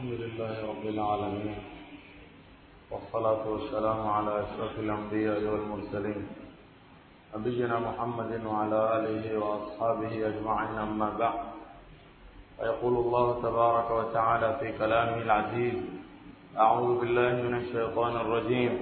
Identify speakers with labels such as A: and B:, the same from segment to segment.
A: الحمد لله رب العالمين والصلاة والسلام على أشرف الأنبياء والمرسلين نبينا محمد وعلى آله وأصحابه أجمعين أما بعد فيقول الله تبارك وتعالى في كلامه العزيز أعوذ بالله من الشيطان الرجيم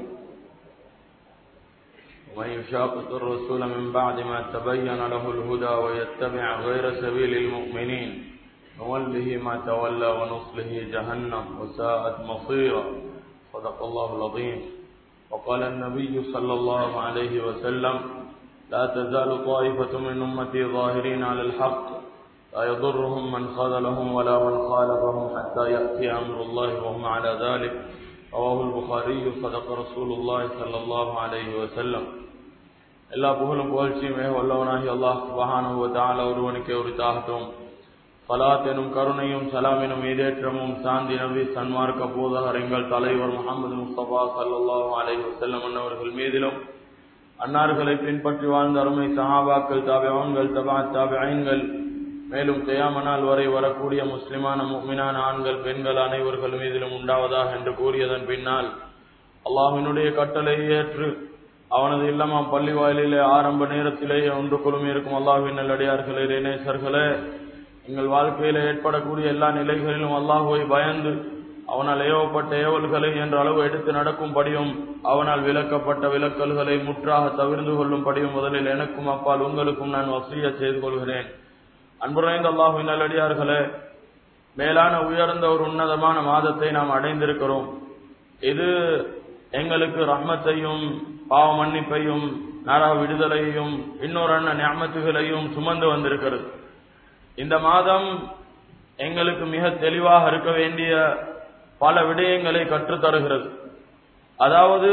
A: ومن يشاقق الرسول من بعد ما تبين له الهدى ويتبع غير سبيل المؤمنين نوله ما تولى ونصله جهنم وساءت مصيرا صدق الله العظيم وقال النبي صلى الله عليه وسلم لا تزال طائفة من أمتي ظاهرين على الحق لا يضرهم من خذلهم ولا من خالفهم حتى يأتي أمر الله وهم على ذلك رواه البخاري صدق رسول الله صلى الله عليه وسلم எல்லா புகழும் புகழ்ச்சியுமே வல்லவனாகி அல்லாஹ் சுபஹானஹு தஆலா ஒருவனுக்கே உரித்தாகட்டும் சலாத் எனும் கருணையும் சலாம் எனும் ஈடேற்றமும் சாந்தி நபி சன்மார்க்க போதகர் எங்கள் தலைவர் முகமது முஸ்தபா சல்லாஹூ அலைஹி வஸல்லம் அன்னவர்கள் மீதிலும் அன்னார்களை பின்பற்றி வாழ்ந்த அருமை சஹாபாக்கள் தாபியவன்கள் தபா தாபியன்கள் மேலும் கயாமனால் வரை வரக்கூடிய முஸ்லிமான முக்மினான ஆண்கள் பெண்கள் அனைவர்கள் மீதிலும் உண்டாவதாக என்று கூறியதன் பின்னால் அல்லாஹினுடைய கட்டளை ஏற்று அவனது இல்லமாம் பள்ளி வாயிலே ஆரம்ப நேரத்திலேயே ஒன்று குழுமி இருக்கும் அல்லாஹின் நல்லடியார்களே இணைசர்களே எங்கள் வாழ்க்கையில ஏற்படக்கூடிய எல்லா நிலைகளிலும் அல்லாஹுவை பயந்து அவனால் ஏவப்பட்ட ஏவல்களை என்ற அளவு எடுத்து நடக்கும்படியும் அவனால் விலக்கப்பட்ட விலக்கல்களை முற்றாக தவிர்ந்து கொள்ளும்படியும் முதலில் எனக்கும் அப்பால் உங்களுக்கும் நான் வசதிய செய்து கொள்கிறேன் அன்புரைந்த அல்லாஹுவின் நல்லடியார்களே மேலான உயர்ந்த ஒரு உன்னதமான மாதத்தை நாம் அடைந்திருக்கிறோம் இது எங்களுக்கு ரஹ்மத்தையும் பாவ மன்னிப்பையும் நரா விடுதலையையும் இன்னொரு அண்ண ஞாபகங்களையும் சுமந்து வந்திருக்கிறது இந்த மாதம் எங்களுக்கு மிக தெளிவாக இருக்க வேண்டிய பல விடயங்களை கற்றுத்தருகிறது அதாவது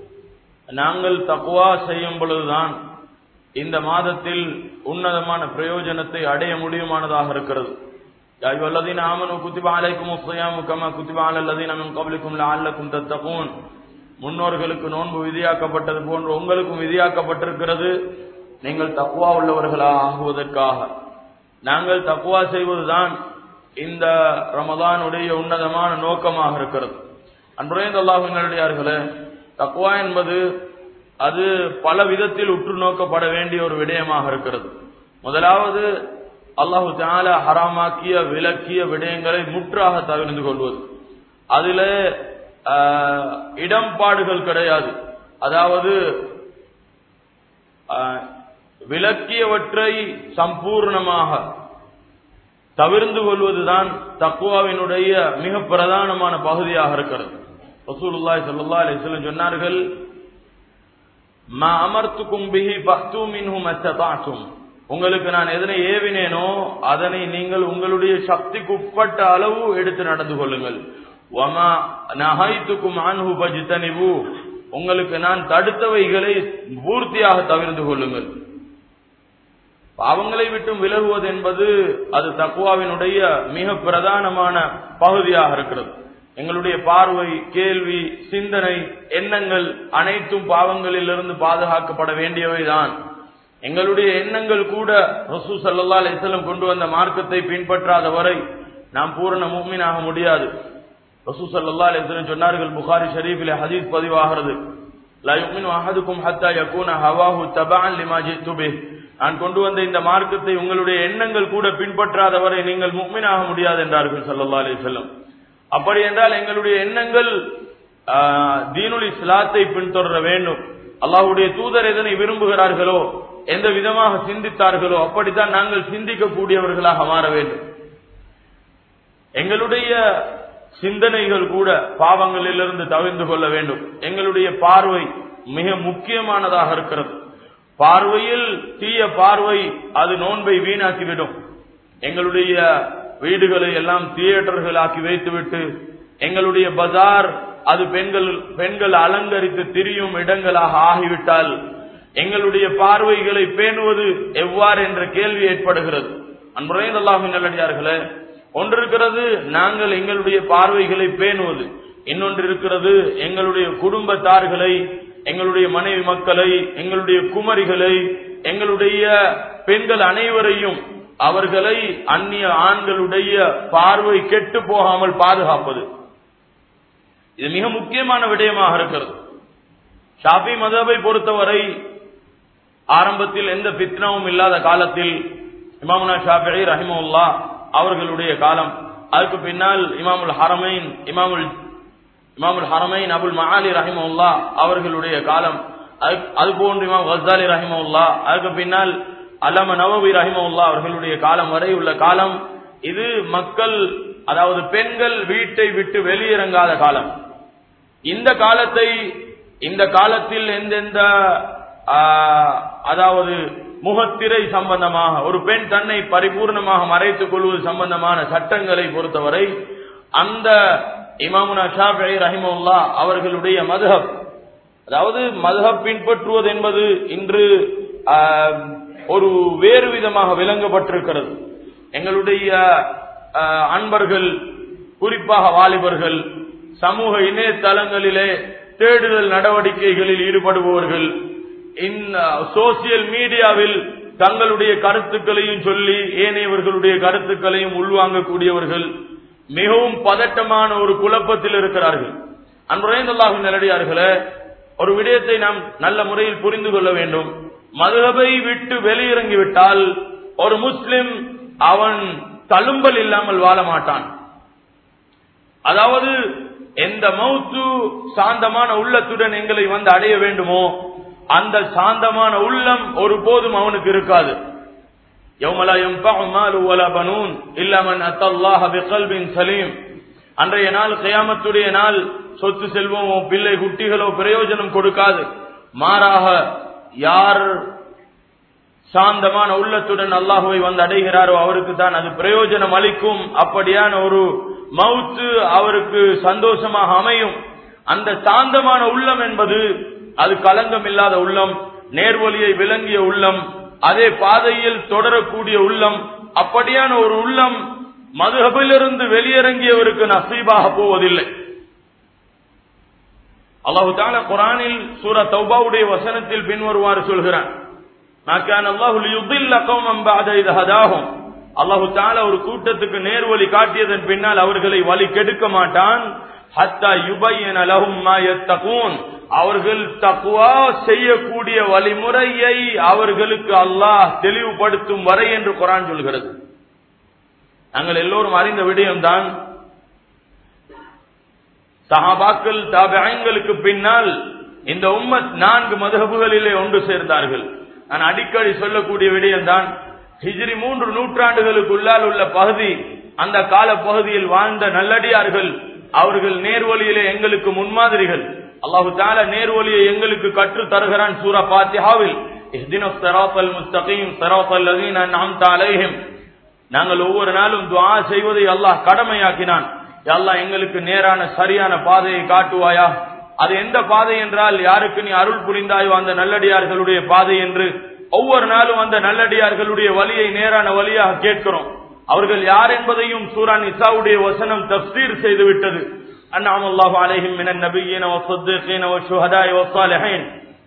A: நாங்கள் தக்குவா செய்யும் பொழுதுதான் இந்த மாதத்தில் உன்னதமான பிரயோஜனத்தை அடைய முடியுமானதாக இருக்கிறது ஐவல்லதீன் ஆமனு குத்திபா அலைக்கும் உஸ்ஸியாமு கமா குத்திபா அலல்லதீன் மின் கப்லிக்கும் லஅல்லக்கும் தத்தகூன் முன்னோர்களுக்கு நோன்பு விதியாக்கப்பட்டது போன்று உங்களுக்கும் விதியாக்கப்பட்டிருக்கிறது நீங்கள் தக்குவா உள்ளவர்களாக ஆகுவதற்காக நாங்கள் தக்குவா செய்வதுதான் இந்த ரமதானுடைய உன்னதமான நோக்கமாக இருக்கிறது அன்புரைந்த அல்லாஹுங்களே தக்குவா என்பது அது பல விதத்தில் உற்று நோக்கப்பட வேண்டிய ஒரு விடயமாக இருக்கிறது முதலாவது அல்லாஹு தால ஹராமாக்கிய விலக்கிய விடயங்களை முற்றாக தவிர்ந்து கொள்வது அதுல இடம்பாடுகள் கிடையாது அதாவது விளக்கியவற்றை சம்பூர்ணமாக தவிர்ந்து கொள்வதுதான் தக்குவாவினுடைய மிக பிரதானமான பகுதியாக இருக்கிறது ரசூலுல்லாய் சல்லா அலிஸ்லம் சொன்னார்கள் மா அமர்த்துக்கும் பிஹி பஹ்து மின்ஹும் அத்ததாற்றும் உங்களுக்கு நான் எதனை ஏவினேனோ அதனை நீங்கள் உங்களுடைய சக்திக்கு உட்பட்ட அளவு எடுத்து நடந்து கொள்ளுங்கள் வமா நகைத்துக்கும் ஆன்ஹு பஜித்தனிவு உங்களுக்கு நான் தடுத்தவைகளை பூர்த்தியாக தவிர்த்து கொள்ளுங்கள் பாவங்களை விட்டும் விலகுவது என்பது அது தக்குவாவினுடைய மிக பிரதானமான பகுதியாக இருக்கிறது எங்களுடைய பார்வை கேள்வி சிந்தனை எண்ணங்கள் அனைத்தும் பாவங்களிலிருந்து பாதுகாக்கப்பட வேண்டியவைதான் எங்களுடைய எண்ணங்கள் கூட ரசூ சல்லா அலிஸ்லம் கொண்டு வந்த மார்க்கத்தை பின்பற்றாத வரை நாம் பூரண மூமினாக முடியாது ரசூ சல்லா அலிஸ்லம் சொன்னார்கள் புகாரி ஷரீஃபிலே ஹதீஸ் பதிவாகிறது நான் கொண்டு வந்த இந்த மார்க்கத்தை உங்களுடைய எண்ணங்கள் கூட பின்பற்றாதவரை நீங்கள் முக்மினாக முடியாது என்றார்கள் சல்லா அலி செல்லம் அப்படி என்றால் எங்களுடைய எண்ணங்கள் தீனுல் இஸ்லாத்தை பின்தொடர வேண்டும் அல்லாஹுடைய தூதர் எதனை விரும்புகிறார்களோ எந்த விதமாக சிந்தித்தார்களோ அப்படித்தான் நாங்கள் சிந்திக்கக்கூடியவர்களாக மாற வேண்டும் எங்களுடைய சிந்தனைகள் கூட பாவங்களிலிருந்து தவிர்ந்து கொள்ள வேண்டும் எங்களுடைய பார்வை மிக முக்கியமானதாக இருக்கிறது பார்வையில் தீய பார்வை அது நோன்பை வீணாக்கிவிடும் எங்களுடைய வீடுகளை எல்லாம் தியேட்டர்கள் ஆக்கி வைத்துவிட்டு எங்களுடைய பஜார் அது பெண்கள் பெண்கள் அலங்கரித்து திரியும் இடங்களாக ஆகிவிட்டால் எங்களுடைய பார்வைகளை பேணுவது எவ்வாறு என்ற கேள்வி ஏற்படுகிறது அன்புரைந்த அல்லாஹின் நல்லடியார்களே ஒன்றிருக்கிறது நாங்கள் எங்களுடைய பார்வைகளை பேணுவது இன்னொன்று இருக்கிறது எங்களுடைய குடும்பத்தார்களை எங்களுடைய மனைவி மக்களை எங்களுடைய குமரிகளை எங்களுடைய பெண்கள் அனைவரையும் அவர்களை அந்நிய ஆண்களுடைய பார்வை கெட்டு போகாமல் பாதுகாப்பது இது மிக முக்கியமான விடயமாக இருக்கிறது ஷாபி மதபை பொறுத்தவரை ஆரம்பத்தில் எந்த பித்னாவும் இல்லாத காலத்தில் இமாமுனா ஷாஃபி ரஹிமுல்லா அவர்களுடைய காலம் அதுக்கு பின்னால் இமாமுல் ஹரமைன் இமாமுல் இமாமுல் ஹரமைன் அபுல் மஹாலி ரஹிமுல்லா அவர்களுடைய காலம் அது போன்று இமாம் கசாலி ரஹிமுல்லா அதுக்கு பின்னால் அல்லாம நவவி ரஹிமுல்லா அவர்களுடைய காலம் வரை உள்ள காலம் இது மக்கள் அதாவது பெண்கள் வீட்டை விட்டு வெளியிறங்காத காலம் இந்த காலத்தை இந்த காலத்தில் எந்தெந்த அதாவது முகத்திரை சம்பந்தமாக ஒரு பெண் தன்னை பரிபூர்ணமாக மறைத்துக் கொள்வது சம்பந்தமான சட்டங்களை பொறுத்தவரை அந்த இமாமுனா ஷாஃபி ரஹிமுல்லா அவர்களுடைய மதுஹப் அதாவது மதுஹப் பின்பற்றுவது என்பது இன்று ஒரு வேறு விதமாக விளங்கப்பட்டிருக்கிறது எங்களுடைய அன்பர்கள் குறிப்பாக வாலிபர்கள் சமூக இணையதளங்களிலே தேடுதல் நடவடிக்கைகளில் ஈடுபடுபவர்கள் சோசியல் மீடியாவில் தங்களுடைய கருத்துக்களையும் சொல்லி ஏனையவர்களுடைய கருத்துக்களையும் உள்வாங்கக்கூடியவர்கள் மிகவும் பதட்டமான ஒரு குழப்பத்தில் இருக்கிறார்கள் அன்புரைந்தல்லாகும் நிலடியார்களே ஒரு விடயத்தை நாம் நல்ல முறையில் புரிந்து கொள்ள வேண்டும் மதுகபை விட்டு வெளியிறங்கிவிட்டால் ஒரு முஸ்லிம் அவன் தழும்பல் இல்லாமல் வாழ மாட்டான் அதாவது எந்த மௌத்து சாந்தமான உள்ளத்துடன் எங்களை வந்து அடைய வேண்டுமோ அந்த சாந்தமான உள்ளம் ஒருபோதும் அவனுக்கு இருக்காது அன்றைய நாள் கயாமத்துடைய நாள் சொத்து செல்வமோ பிள்ளை குட்டிகளோ பிரயோஜனம் கொடுக்காது மாறாக யார் சாந்தமான உள்ளத்துடன் அல்லாஹுவை வந்து அடைகிறாரோ அவருக்கு தான் அது பிரயோஜனம் அளிக்கும் அப்படியான ஒரு மவுத்து அவருக்கு சந்தோஷமாக அமையும் அந்த சாந்தமான உள்ளம் என்பது அது களங்கம் இல்லாத உள்ளம் நேர்வழியை விளங்கிய உள்ளம் அதே பாதையில் தொடரக்கூடிய உள்ளம் அப்படியான ஒரு உள்ளம் மதுகபிலிருந்து வெளியிறங்கியவருக்கு நசீபாக போவதில்லை அல்லாஹு தால குரானில் சூர தௌபாவுடைய வசனத்தில் பின்வருமாறு சொல்கிறான் அல்லாஹு தால ஒரு கூட்டத்துக்கு நேர்வழி காட்டியதன் பின்னால் அவர்களை வழி கெடுக்க மாட்டான் அவர்கள் தக்குவா செய்யக்கூடிய வழிமுறையை அவர்களுக்கு அல்லாஹ் தெளிவுபடுத்தும் வரை என்று குரான் சொல்கிறது நாங்கள் எல்லோரும் அறிந்த விடயம்தான் சஹாபாக்கள் தாபியங்களுக்கு பின்னால் இந்த உம்மத் நான்கு மதுகபுகளிலே ஒன்று சேர்ந்தார்கள் நான் அடிக்கடி சொல்லக்கூடிய விடயம்தான் ஹிஜ்ரி மூன்று நூற்றாண்டுகளுக்குள்ளால் உள்ள பகுதி அந்த கால பகுதியில் வாழ்ந்த நல்லடியார்கள் அவர்கள் நேர்வழியிலே எங்களுக்கு முன்மாதிரிகள் அல்லாஹு தால நேர்வழியை எங்களுக்கு கற்று தருகிறான் சூரா பாத்தியாவில் நாங்கள் ஒவ்வொரு நாளும் துவா செய்வதை அல்லாஹ் கடமையாக்கினான் அல்லாஹ் எங்களுக்கு நேரான சரியான பாதையை காட்டுவாயா அது எந்த பாதை என்றால் யாருக்கு நீ அருள் புரிந்தாயோ அந்த நல்லடியார்களுடைய பாதை என்று ஒவ்வொரு நாளும் அந்த நல்லடியார்களுடைய வழியை நேரான வழியாக கேட்கிறோம் அவர்கள் யார் என்பதையும் சூரான் இசாவுடைய வசனம் தப்சீர் செய்து விட்டது அண்ணாம் அல்லாஹு அலைஹிம் மினன் நபியீன வஸ்ஸதீகீன வஷ்ஷுஹதாய் வஸ்ஸாலிஹீன்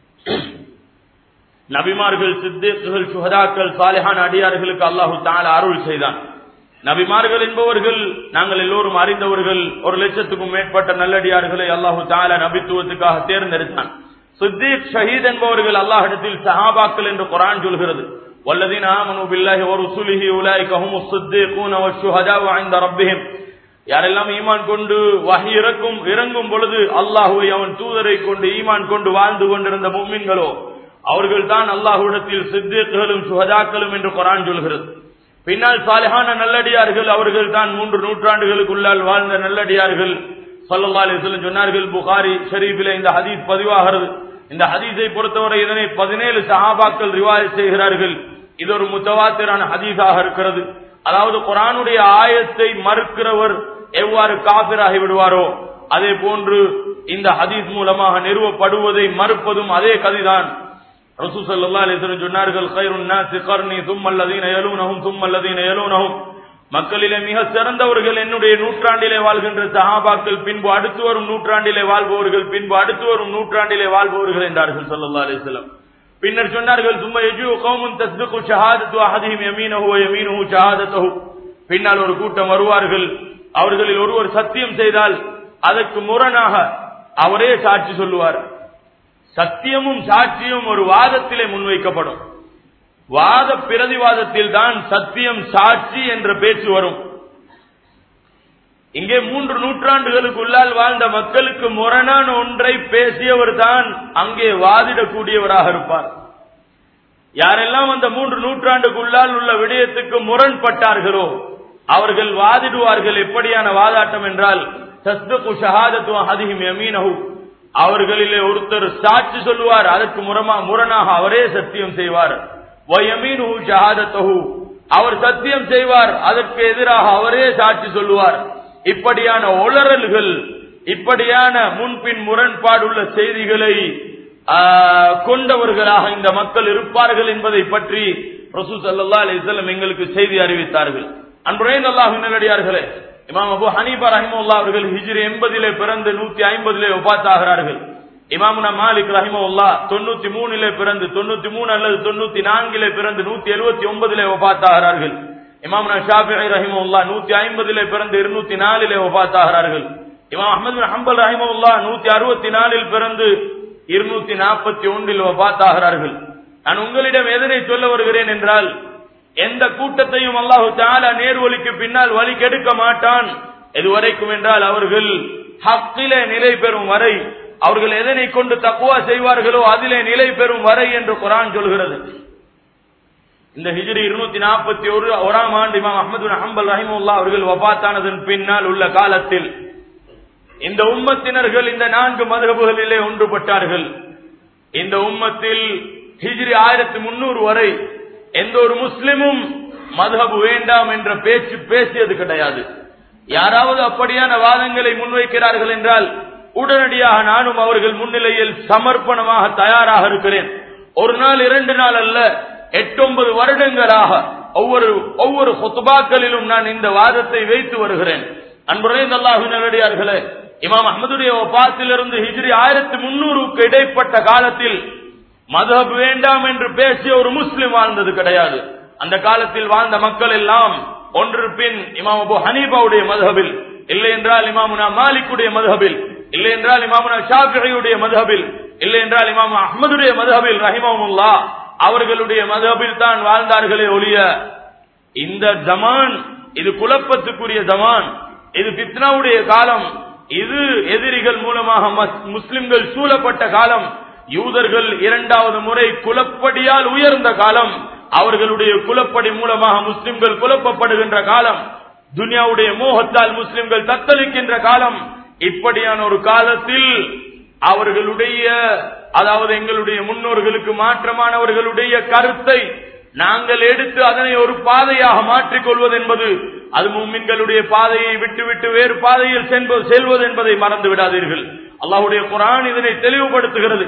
A: நபிமார்கள் சித்தீக்குகள் சுஹதாக்கள் சாலிஹான அடியார்களுக்கு அல்லாஹு தஆலா அருள் செய்தான் நபிமார்கள் என்பவர்கள் நாங்கள் எல்லோரும் அறிந்தவர்கள் ஒரு லட்சத்துக்கும் மேற்பட்ட நல்லடியார்களை அல்லாஹு தாலா நபித்துவத்துக்காக தேர்ந்தெடுத்தான் சித்தீக் ஷஹீத் என்பவர்கள் அல்லாஹிடத்தில் சஹாபாக்கள் என்று குரான் சொல்கிறது والذين آمنوا بالله ورسله أولئك هم الصديقون والشهداء عند ربهم யாரெல்லாம் ஈமான் கொண்டு வகை இறக்கும் இறங்கும் பொழுது அல்லாஹுவை அவன் தூதரை கொண்டு ஈமான் கொண்டு வாழ்ந்து கொண்டிருந்த மும்மின்களோ அவர்கள் தான் அல்லாஹுடத்தில் சித்தீக்குகளும் சுகதாக்களும் என்று குரான் சொல்கிறது பின்னால் சாலிஹான நல்லடியார்கள் அவர்கள் தான் மூன்று நூற்றாண்டுகளுக்குள்ளால் வாழ்ந்த நல்லடியார்கள் சல்லல்லா அலிஸ்லம் சொன்னார்கள் புகாரி ஷரீஃபிலே இந்த ஹதீஸ் பதிவாகிறது இந்த ஹதீஸை பொறுத்தவரை இதனை பதினேழு சஹாபாக்கள் ரிவாய் செய்கிறார்கள் இது ஒரு முத்தவாத்திரான ஹதீஸாக இருக்கிறது அதாவது குரானுடைய ஆயத்தை மறுக்கிறவர் எவ்வாறு காபிராகி விடுவாரோ அதே போன்று இந்த ஹதீஸ் மூலமாக நிறுவப்படுவதை மறுப்பதும் அதே கதிதான் ரசூ சல்லா அலிஸ்லம் சொன்னார்கள் கைருன் நாசி கர்ணி தும்மல்லதீன எலூனஹும் தும்மல்லதீன எலூனஹும் மக்களிலே மிக சிறந்தவர்கள் என்னுடைய நூற்றாண்டிலே வாழ்கின்ற சஹாபாக்கள் பின்பு அடுத்து வரும் நூற்றாண்டிலே வாழ்பவர்கள் பின்பு அடுத்து வரும் நூற்றாண்டிலே வாழ்பவர்கள் என்றார்கள் சல்லா அலிஸ்லம் பின்னர் சொன்னார்கள் சும்மா எஜு கௌமுன் தஸ்துகு ஷஹாதத்து அஹதிஹிம் யமீனஹு வ யமீனுஹு ஷஹாதத்துஹு பின்னால் ஒரு கூட்டம் வருவார்கள் அவர்களில் ஒருவர் சத்தியம் செய்தால் அதற்கு முரணாக அவரே சாட்சி சொல்லுவார் சத்தியமும் சாட்சியும் ஒரு வாதத்திலே முன்வைக்கப்படும் வாத பிரதிவாதத்தில் தான் சத்தியம் சாட்சி என்ற பேச்சு வரும் இங்கே மூன்று நூற்றாண்டுகளுக்குள்ளால் வாழ்ந்த மக்களுக்கு முரணான ஒன்றை பேசியவர் தான் அங்கே வாதிடக்கூடியவராக இருப்பார் யாரெல்லாம் அந்த மூன்று நூற்றாண்டுக்குள்ளால் உள்ள விடயத்துக்கு முரண்பட்டார்களோ அவர்கள் வாதிடுவார்கள் எப்படியான வாதாட்டம் என்றால் தஸ்துகு ஷஹாதத்து ஹதிஹிம் யமீனஹு அவர்களிலே ஒருத்தர் சாட்சி சொல்லுவார் அதற்கு முரமா முரணாக அவரே சத்தியம் செய்வார் வயமீனுஹு ஷஹாதத்துஹு அவர் சத்தியம் செய்வார் அதற்கு எதிராக அவரே சாட்சி சொல்லுவார் இப்படியான உளறல்கள் இப்படியான முன்பின் முரண்பாடுள்ள செய்திகளை கொண்டவர்களாக இந்த மக்கள் இருப்பார்கள் என்பதை பற்றி ரசூ சல்லா அலிசல்லம் எங்களுக்கு செய்தி அறிவித்தார்கள் அன்புரே அல்லாஹ் நல்லடியார்களே இமாம் அபு ஹனீபா ரஹிமுல்லா அவர்கள் ஹிஜ்ரி எண்பதிலே பிறந்து நூத்தி ஐம்பதிலே ஒப்பாத்தாகிறார்கள் இமாமுனா மாலிக் ரஹிமுல்லா தொண்ணூத்தி மூணிலே பிறந்து தொண்ணூத்தி மூணு அல்லது தொண்ணூத்தி நான்கிலே பிறந்து நூத்தி எழுபத்தி ஒன்பதிலே ஒப்பாத்தாகிறார்கள் இமாமுனா ஷாஃபி ரஹிமுல்லா நூத்தி ஐம்பதிலே பிறந்து இருநூத்தி நாலிலே ஒப்பாத்தாகிறார்கள் இமாம் அஹமது ஹம்பல் ரஹிமுல்லா நூத்தி அறுபத்தி நாலில் பிறந்து இருநூத்தி நாற்பத்தி ஒன்றில் ஒப்பாத்தாகிறார்கள் நான் உங்களிடம் எதனை சொல்ல வருகிறேன் என்றால் எந்த கூட்டத்தையும் அல்லாஹு தாலா நேர்வழிக்கு பின்னால் வழி கெடுக்க மாட்டான் எதுவரைக்கும் என்றால் அவர்கள் ஹக்கிலே நிலை பெறும் வரை அவர்கள் எதனை கொண்டு தக்குவா செய்வார்களோ அதிலே நிலை பெறும் வரை என்று குரான் சொல்கிறது இந்த ஹிஜ்ரி இருநூத்தி நாற்பத்தி ஒரு ஓராம் ஆண்டு இமாம் அஹமது ஹம்பல் ரஹிமுல்லா அவர்கள் வபாத்தானதன் பின்னால் உள்ள காலத்தில் இந்த உம்மத்தினர்கள் இந்த நான்கு மதுகபுகளிலே ஒன்றுபட்டார்கள் இந்த உம்மத்தில் ஹிஜ்ரி ஆயிரத்தி முன்னூறு வரை எந்த ஒரு முஸ்லிமும் மதுஹபு வேண்டாம் என்ற பேச்சு பேசியது கிடையாது யாராவது அப்படியான வாதங்களை முன்வைக்கிறார்கள் என்றால் உடனடியாக நானும் அவர்கள் முன்னிலையில் சமர்ப்பணமாக தயாராக இருக்கிறேன் ஒரு நாள் இரண்டு நாள் அல்ல எட்டொன்பது வருடங்களாக ஒவ்வொரு ஒவ்வொரு சொத்துபாக்களிலும் நான் இந்த வாதத்தை வைத்து வருகிறேன் அன்புரை நல்லாஹு நல்லடியார்களே இமாம் அஹமதுடைய ஒப்பாத்திலிருந்து ஹிஜ்ரி ஆயிரத்தி முன்னூறுக்கு இடைப்பட்ட காலத்தில் மதஹப் வேண்டாம் என்று பேசிய ஒரு முஸ்லிம் வாழ்ந்தது கிடையாது அந்த காலத்தில் வாழ்ந்த மக்கள் எல்லாம் ஒன்று பின் இமாம் அபு ஹனீபாவுடைய மதஹபில் இல்லை என்றால் இமாமுனா மாலிக்குடைய மதஹபில் இல்லை என்றால் இமாமுனா ஷாஃபியுடைய மதஹபில் இல்லை என்றால் இமாம் அஹமதுடைய மதஹபில் ரஹிமமுல்லா அவர்களுடைய மதஹபில் தான் வாழ்ந்தார்களே ஒழிய இந்த ஜமான் இது குழப்பத்துக்குரிய ஜமான் இது பித்னாவுடைய காலம் இது எதிரிகள் மூலமாக முஸ்லிம்கள் சூழப்பட்ட காலம் யூதர்கள் இரண்டாவது முறை குலப்படியால் உயர்ந்த காலம் அவர்களுடைய குலப்படி மூலமாக முஸ்லிம்கள் குழப்பப்படுகின்ற காலம் துனியாவுடைய மோகத்தால் முஸ்லிம்கள் தத்தளிக்கின்ற காலம் இப்படியான ஒரு காலத்தில் அவர்களுடைய அதாவது எங்களுடைய முன்னோர்களுக்கு மாற்றமானவர்களுடைய கருத்தை நாங்கள் எடுத்து அதனை ஒரு பாதையாக மாற்றிக்கொள்வது என்பது அது மும்மின்களுடைய பாதையை விட்டுவிட்டு வேறு பாதையில் செல்வது என்பதை மறந்து விடாதீர்கள் அல்லாஹுடைய குரான் இதனை தெளிவுபடுத்துகிறது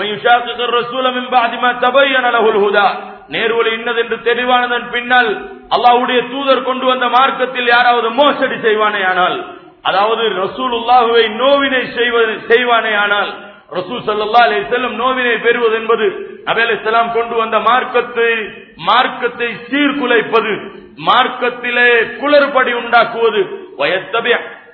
A: நேர்வழி இன்னதென்று தெளிவானதன் பின்னால் அல்லாஹுடைய தூதர் கொண்டு வந்த மார்க்கத்தில் யாராவது மோசடி செய்வானே ஆனால் அதாவது ரசூல் உல்லாஹுவை நோவினை செய்வானே ஆனால் ரசூல் சல்லா அலி செல்லம் நோவினை பெறுவது என்பது நபி அலி கொண்டு வந்த மார்க்கத்தை மார்க்கத்தை சீர்குலைப்பது மார்க்கத்திலே குளறுபடி உண்டாக்குவது வயத்தபிய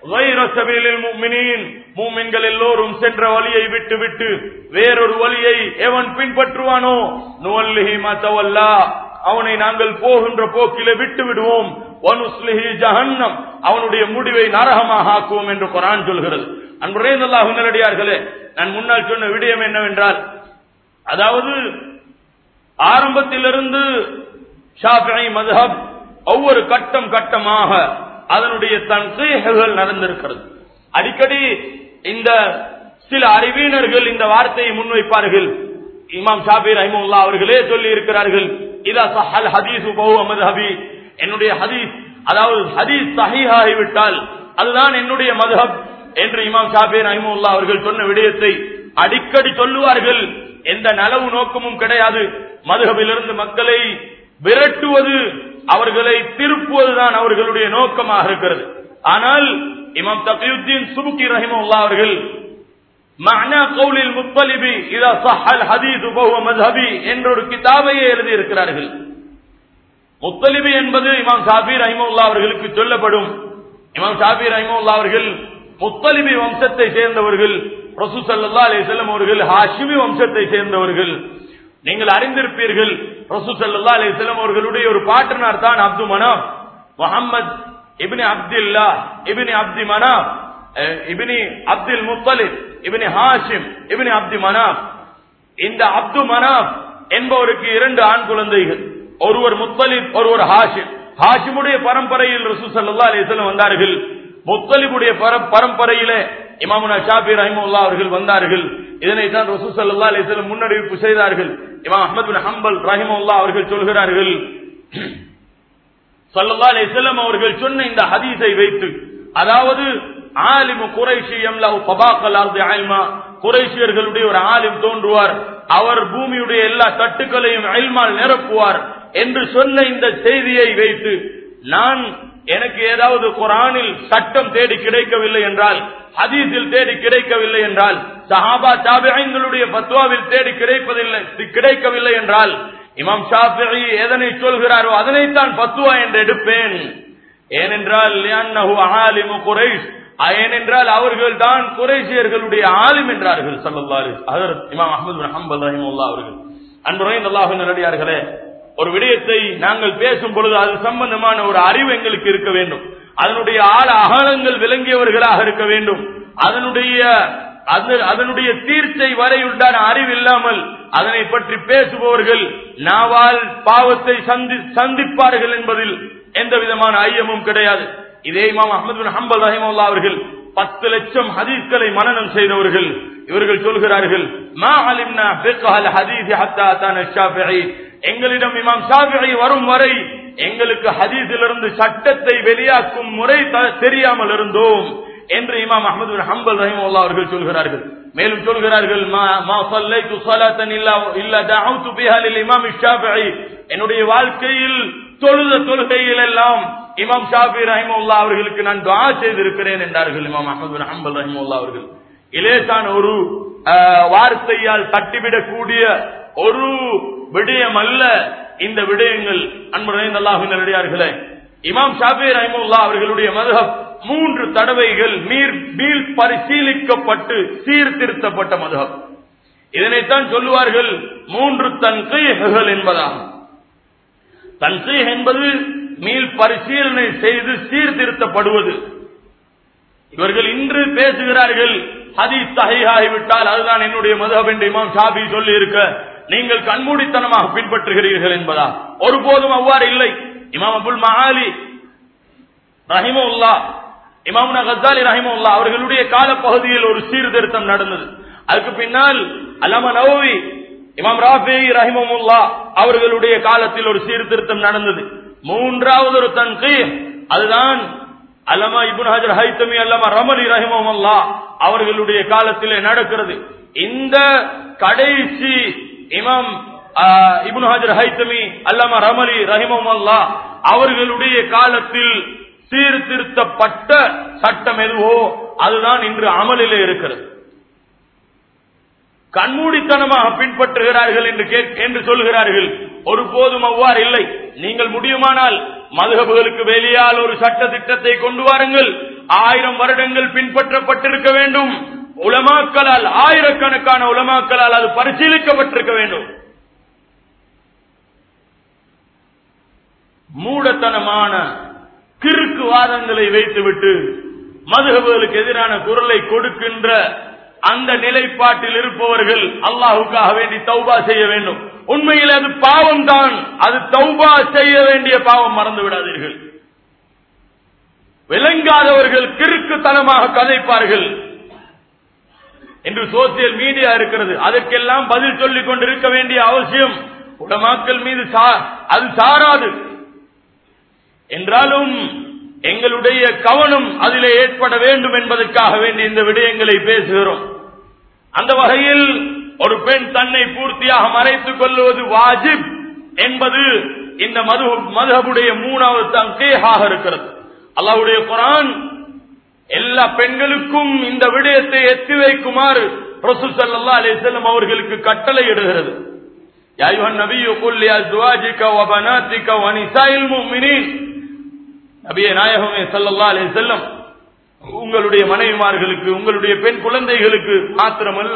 A: மூமின்கள் எல்லோரும் சென்ற வழியை விட்டு விட்டு வேறொரு வழியை எவன் பின்பற்றுவானோ நுவல்லிஹி மத்தவல்லா அவனை நாங்கள் போகின்ற போக்கிலே விட்டு விடுவோம் ஜஹன்னம் அவனுடைய முடிவை நரகமாக ஆக்குவோம் என்று குரான் சொல்கிறது அன்புரே நல்லாஹு நல்லடியார்களே நான் முன்னால் சொன்ன விடயம் என்னவென்றால் அதாவது ஆரம்பத்திலிருந்து ஷாஃபி மதுஹப் ஒவ்வொரு கட்டம் கட்டமாக அதனுடைய தன்சீகள் நடந்திருக்கிறது அடிக்கடி இந்த சில அறிவியினர்கள் இந்த வார்த்தையை முன்வைப்பார்கள் இமாம் ஷாபி ரஹிமுல்லா அவர்களே சொல்லி இருக்கிறார்கள் இதா சஹல் ஹதீஸ் மதுஹபி என்னுடைய ஹதீஸ் அதாவது ஹதீஸ் சஹீஹாகிவிட்டால் அதுதான் என்னுடைய மதுஹப் என்று இமாம் ஷாபி ரஹிமுல்லா அவர்கள் சொன்ன விடயத்தை அடிக்கடி சொல்லுவார்கள் எந்த நலவு நோக்கமும் கிடையாது மதுகபிலிருந்து மக்களை விரட்டுவது அவர்களை திருப்புவதுதான் அவர்களுடைய நோக்கமாக இருக்கிறது ஆனால் இமாம் தபியுத்தீன் சுபுக்கி ரஹிமுல்லா அவர்கள் மஅனா கௌலில் முத்தலிபி இதா ஸஹல் ஹதீஸ் ஃபஹுவ மذهبி என்ற ஒரு கிதாபையே எழுதி இருக்கிறார்கள் முத்தலிபி என்பது இமாம் ஷாஃபி ரஹிமஹுல்லாஹ் அவர்களுக்கு சொல்லப்படும் இமாம் ஷாஃபி ரஹிமஹுல்லாஹ் அவர்கள் முத்தலிபி வம்சத்தை சேர்ந்தவர்கள் ரசூல் ஸல்லல்லாஹு அலைஹி வஸல்லம் அவர்கள் ஹாஷிமி வம்சத்தை சேர்ந்தவர்கள் நீங்கள் அறிந்திருப்பீர்கள் ரசூல் ஸல்லல்லாஹு அலைஹி வஸல்லம் அவர்களுடைய ஒரு பாட்டனார் தான் அப்து மனாப் முஹம்மத் இப்னி அப்துல்லா இப்னி அப்தி மனாப் அஹ், இப்னி அப்துல் முத்தலிப் இப்னி ஹாஷிம் இப்னி அப்தி மனாப் இந்த அப்து மனாப் என்பவருக்கு இரண்டு ஆண் குழந்தைகள் ஒருவர் முத்தலிப் ஒருவர் ஹாஷிம் ஹாஷிமுடைய பரம்பரையில் ரசூ சல்லா அலிஸ்லம் வந்தார்கள் முத்தலிபுடைய பர- பரம்பரையிலே இமாமுனா ஷாபி ரஹிமுல்லா அவர்கள் வந்தார்கள் இதனை தான் ரசூ சல்லா அலிஸ்லம் முன்னறிவிப்பு செய்தார்கள் இமாம் அஹமது பின் ஹம்பல் ரஹிமுல்லா அவர்கள் சொல்கிறார்கள் சல்லல்லா அலிஸ்லம் அவர்கள் சொன்ன இந்த ஹதீஸை வைத்து அதாவது ஆலிமு குறைஷி எம்லவு பபாக்கல் அர்தி ஆல்மா குறைஷியர்களுடைய ஒரு ஆலிம் தோன்றுவார் அவர் பூமியுடைய எல்லா தட்டுக்களையும் அயல்மால் நிரப்புவார் என்று சொன்ன இந்த செய்தியை வைத்து நான் எனக்கு ஏதாவது குரானில் சட்டம் தேடி கிடைக்கவில்லை என்றால் ஹதீஸில் தேடி கிடைக்கவில்லை என்றால் சஹாபா தாபிஐங்களுடைய பத்வாவில் தேடி கிடைப்பதில்லை கிடைக்கவில்லை என்றால் இமாம் ஷாஃபிஈ எதனை சொல்கிறாரோ அதனைத்தான் பத்துவா என்று எடுப்பேன் ஏனென்றால் லிஅன்னஹு ஆலிமு குரைஷ் ஏனென்றால் அவர்கள் தான் குறைசியர்களுடைய ஆலிம் என்றார்கள் ஸல்லல்லாஹு அலைஹி ஹஜரத் இமாம் அஹ்மத் பின் ஹம்பல் ரஹிமஹுல்லாஹ் அவர்கள் அன்புரை அல்லாஹ்வின் நல்லடியார்களே ஒரு விடயத்தை நாங்கள் பேசும் பொழுது அது சம்பந்தமான ஒரு அறிவு எங்களுக்கு இருக்க வேண்டும் அதனுடைய ஆழ அகலங்கள் விளங்கியவர்களாக இருக்க வேண்டும் அதனுடைய அது- அதனுடைய தீர்ச்சை வரை உண்டான அறிவு இல்லாமல் அதனை பற்றி பேசுபவர்கள் நாவால் பாவத்தை சந்தி சந்திப்பார்கள் என்பதில் எந்த விதமான ஐயமும் கிடையாது இதே இமாம் அஹமது பின் ஹம்பல் ரஹிமல்லா அவர்கள் பத்து லட்சம் ஹதீஸ்களை மனனம் செய்தவர்கள் இவர்கள் சொல்கிறார்கள் மா அலிம்னா ஃபிக்ஹல் ஹதீஸ் ஹத்தா அத்தான ஷாஃபிஈ எங்களிடம் இமாம் ஷாஃபிஈ வரும் வரை எங்களுக்கு ஹதீஸிலிருந்து சட்டத்தை வெளியாக்கும் முறை த- தெரியாமல் இருந்தோம் என்று இமாம் அஹமது பின் ஹம்பல் ரஹிமல்லா அவர்கள் சொல்கிறார்கள் மேலும் சொல்கிறார்கள் மா மா ஸல்லைத்து ஸலாத்தன் இல்லா இல்லா தஅவுது பிஹா லில் இமாம் ஷாஃபிஈ என்னுடைய வாழ்க்கையில் தொழுத தொழுகையில் எல்லாம் இமாம் ஷாஃபி ரஹிமுல்லா அவர்களுக்கு நான் துஆ செய்திருக்கிறேன் என்றார்கள் இமாம் அஹமது பின் ஹம்பல் ரஹிமுல்லா அவர்கள் இலேசான ஒரு ஆஹ், வார்த்தையால் தட்டிவிடக்கூடிய ஒரு விடயம் அல்ல இந்த விடயங்கள் அன்பு அல்லாஹின் நல்லடியார்களே இமாம் ஷாஃபி ரஹிமுல்லா அவர்களுடைய மதுஹப் மூன்று தடவைகள் மீர் மீள் பரிசீலிக்கப்பட்டு சீர்திருத்தப்பட்ட மதுஹப் இதனைத்தான் சொல்லுவார்கள் மூன்று தன்கைகள் என்பதாகும் தன்சீஹ் என்பது மீள் பரிசீலனை செய்து சீர்திருத்தப்படுவது இவர்கள் இன்று பேசுகிறார்கள் ஹதீஸ் சஹீஹாகிவிட்டால் அதுதான் என்னுடைய மதுஹப் என்று இமாம் ஷாபி சொல்லி இருக்க நீங்கள் கண்மூடித்தனமாக பின்பற்றுகிறீர்கள் என்பதா ஒருபோதும் அவ்வாறு இல்லை இமாம் அபுல் மஹாலி ரஹிமுல்லா இமாமுனா கசாலி ரஹிமுல்லா அவர்களுடைய காலப்பகுதியில் ஒரு சீர்திருத்தம் நடந்தது அதுக்கு பின்னால் அல்லாம நவவி இமாம் ராஃபி ரஹிமமுல்லா அவர்களுடைய காலத்தில் ஒரு சீர்திருத்தம் நடந்தது மூன்றாவது ஒரு தன்கி அதுதான் அல்லமா இப்னு ஹஜர் ஹைத்தமி அல்லமா ரமலி ரஹிமமுல்லா அவர்களுடைய காலத்திலே நடக்கிறது இந்த கடைசி இமாம் ஆஹ், இப்னு ஹஜர் ஹைத்தமி அல்லமா ரமலி ரஹிமமுல்லா அவர்களுடைய காலத்தில் சீர்திருத்தப்பட்ட சட்டம் எதுவோ அதுதான் இன்று அமலிலே இருக்கிறது கண்மூடித்தனமாக பின்பற்றுகிறார்கள் என்று கேட்- என்று சொல்கிறார்கள் ஒருபோதும் அவ்வாறு இல்லை நீங்கள் முடியுமானால் மதுகபுகளுக்கு வெளியால் ஒரு சட்ட திட்டத்தை கொண்டு வாருங்கள் ஆயிரம் வருடங்கள் பின்பற்றப்பட்டிருக்க வேண்டும் உலமாக்களால் ஆயிரக்கணக்கான உலமாக்களால் அது பரிசீலிக்கப்பட்டிருக்க வேண்டும் மூடத்தனமான கிறுக்கு வாதங்களை வைத்துவிட்டு மதுகபுகளுக்கு எதிரான குரலை கொடுக்கின்ற அந்த நிலைப்பாட்டில் இருப்பவர்கள் அல்லாஹுக்காக வேண்டி தௌபா செய்ய வேண்டும் உண்மையில் அது பாவம் தான் அது தௌபா செய்ய வேண்டிய பாவம் மறந்து விடாதீர்கள் விளங்காதவர்கள் கிறுக்குத்தனமாக கதைப்பார்கள் என்று சோசியல் மீடியா இருக்கிறது அதற்கெல்லாம் பதில் சொல்லிக் கொண்டிருக்க வேண்டிய அவசியம் உலமாக்கள் மீது சா- அது சாராது என்றாலும் எங்களுடைய கவனம் அதிலே ஏற்பட வேண்டும் என்பதற்காக வேண்டி இந்த விடயங்களை பேசுகிறோம் அந்த வகையில் ஒரு பெண் தன்னை பூர்த்தியாக மறைத்துக் கொள்வது வாஜிப் என்பது இந்த மது மதுஹபுடைய மூணாவது தங்கேகாக இருக்கிறது அல்லாஹ்வுடைய குரான் எல்லா பெண்களுக்கும் இந்த விடயத்தை எத்தி வைக்குமாறு ரசூல் ஸல்லல்லாஹு அலைஹி வஸல்லம் அவர்களுக்கு கட்டளை இடுகிறது யா அய்யுஹன் நபியு குல் லி அஸ்வாஜிக வ பனாதிக வ நிசாஇல் முஃமினீன் நபியே நாயகமே ஸல்லல்லாஹு அலைஹி வஸல்லம் உங்களுடைய மனைவிமார்களுக்கு உங்களுடைய பெண் குழந்தைகளுக்கு மாத்திரமல்ல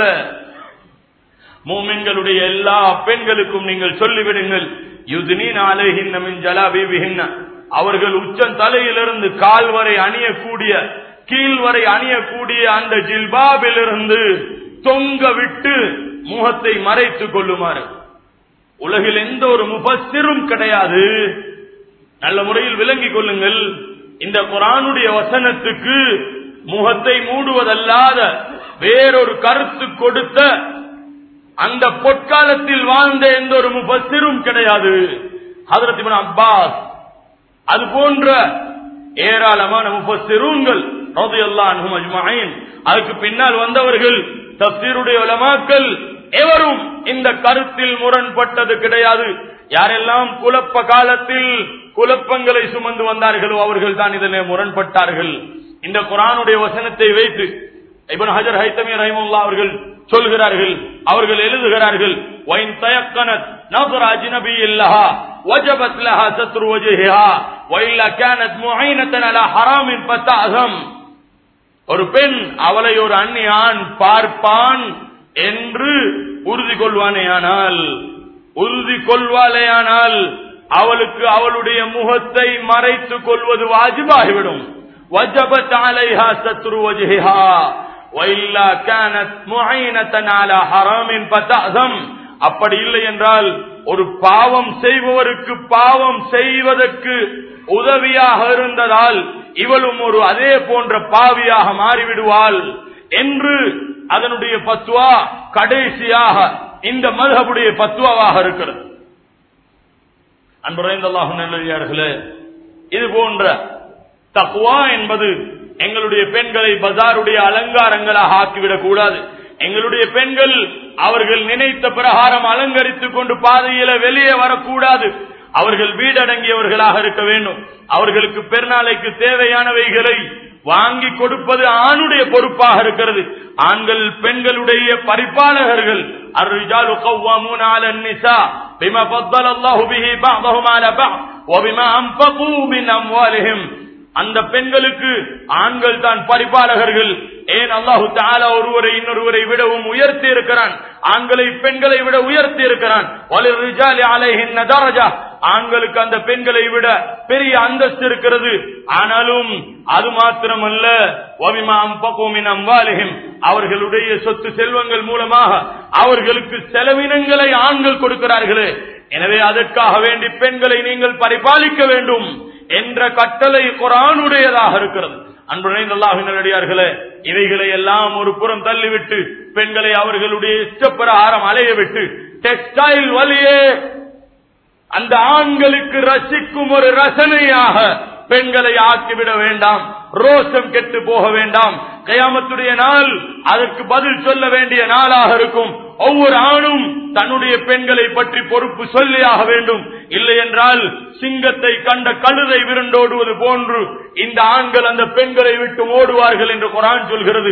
A: மூமின்களுடைய எல்லா பெண்களுக்கும் நீங்கள் சொல்லிவிடுங்கள் யுதுனீன் அலைஹின்ன மின் ஜலாபீபிஹின்ன அவர்கள் உச்சம் தலையிலிருந்து கால் வரை அணியக்கூடிய கீழ் வரை அணியக்கூடிய அந்த ஜில்பாபிலிருந்து தொங்க விட்டு முகத்தை மறைத்துக் கொள்ளுமாறு உலகில் எந்த ஒரு முபஸ்திரும் கிடையாது நல்ல முறையில் விளங்கிக் கொள்ளுங்கள் இந்த குரானுடைய வசனத்துக்கு முகத்தை மூடுவதல்லாத வேறொரு கருத்து கொடுத்த அந்த பொற்காலத்தில் வாழ்ந்த எந்த ஒரு முபஸ்திரும் கிடையாது ஹதரத் இப்னு அப்பாஸ் அது போன்ற ஏராளமான முபஸ்திரூன்கள் ரலியல்லாஹு அன்ஹும் அஜ்மஈன் அதுக்கு பின்னால் வந்தவர்கள் தப்சீருடைய உலமாக்கள் எவரும் இந்த கருத்தில் முரண்பட்டது கிடையாது யாரெல்லாம் குழப்ப காலத்தில் குழப்பங்களை சுமந்து வந்தார்களோ அவர்கள் தான் இதனை முரண்பட்டார்கள் இந்த குரானுடைய வசனத்தை வைத்து இப்னு ஹஜர் ஹைத்தமி ரஹிமுல்லா அவர்கள் சொல்கிறார்கள் அவர்கள் எழுதுகிறார்கள் வைன் தயக்கனத் நபர் அஜ்னபி இல்லஹா வஜபத் லஹா சத்ரு வஜஹிஹா வைல்ல கானத் முஐனத்தன் அலா ஹராமின் பத்தாகம் ஒரு பெண் அவளை ஒரு அந்நியான் பார்ப்பான் என்று உறுதி கொள்வானேயானால் உறுதி கொள்வாளேயானால் அவளுக்கு அவளுடைய முகத்தை மறைத்துக் கொள்வது வாஜிபாகிவிடும் வஜபத் அலைஹா சத்ரு வஜஹிஹா وإلا كانت معينة على حرام فتأذم அப்படி இல்லை என்றால் ஒரு பாவம் செய்பவருக்கு பாவம் செய்வதற்கு உதவியாக இருந்ததால் இவளும் ஒரு அதே போன்ற பாவியாக மாறிவிடுவாள் என்று அதனுடைய பத்துவா கடைசியாக இந்த மதகுடைய பத்துவாவாக இருக்கிறது அன்புரைந்தல்லாஹு நல்லே இது போன்ற தக்குவா என்பது எங்களுடைய பெண்களை பஜாருடைய அலங்காரங்களாக ஆக்கிவிடக் கூடாது எங்களுடைய பெண்கள் அவர்கள் நினைத்த பிரகாரம் அலங்கரித்துக் கொண்டு பாதையில வெளியே வரக்கூடாது அவர்கள் வீடடங்கியவர்களாக இருக்க வேண்டும் அவர்களுக்கு பெருநாளைக்கு தேவையானவைகளை வாங்கி கொடுப்பது ஆணுடைய பொறுப்பாக இருக்கிறது ஆண்கள் பெண்களுடைய பரிபாலகர்கள் الرجال قوامون على النساء بما فضل الله به بعضهم على بعض وبما انفقوا من اموالهم அந்த பெண்களுக்கு ஆண்கள் தான் பரிபாலகர்கள் ஏன் அல்லாஹு தாலா ஒருவரை இன்னொருவரை விடவும் உயர்த்தி இருக்கிறான் ஆண்களை பெண்களை விட உயர்த்தி இருக்கிறான் ஆண்களுக்கு அந்த பெண்களை விட பெரிய அந்தஸ்து இருக்கிறது ஆனாலும் அது மாத்திரமல்ல அவர்களுடைய சொத்து செல்வங்கள் மூலமாக அவர்களுக்கு செலவினங்களை ஆண்கள் கொடுக்கிறார்களே எனவே அதற்காக வேண்டி பெண்களை நீங்கள் பரிபாலிக்க வேண்டும் என்ற கட்டளை குரானுடையதாக இருக்கிறது அன்பு நல்லடியார்களே இவைகளை எல்லாம் ஒரு புறம் தள்ளிவிட்டு பெண்களை அவர்களுடைய இஷ்டப்பிரகாரம் அலைய விட்டு டெக்ஸ்டைல் வழியே அந்த ஆண்களுக்கு ரசிக்கும் ஒரு ரசனையாக பெண்களை ஆக்கிவிட வேண்டாம் ரோஷம் கெட்டு போக வேண்டாம் கயாமத்துடைய நாள் அதற்கு பதில் சொல்ல வேண்டிய நாளாக இருக்கும் ஒவ்வொரு ஆணும் தன்னுடைய பெண்களை பற்றி பொறுப்பு சொல்லியாக வேண்டும் இல்லை என்றால் சிங்கத்தை கண்ட கழுதை விருண்டோடுவது போன்று இந்த ஆண்கள் அந்த பெண்களை விட்டு ஓடுவார்கள் என்று குரான் சொல்கிறது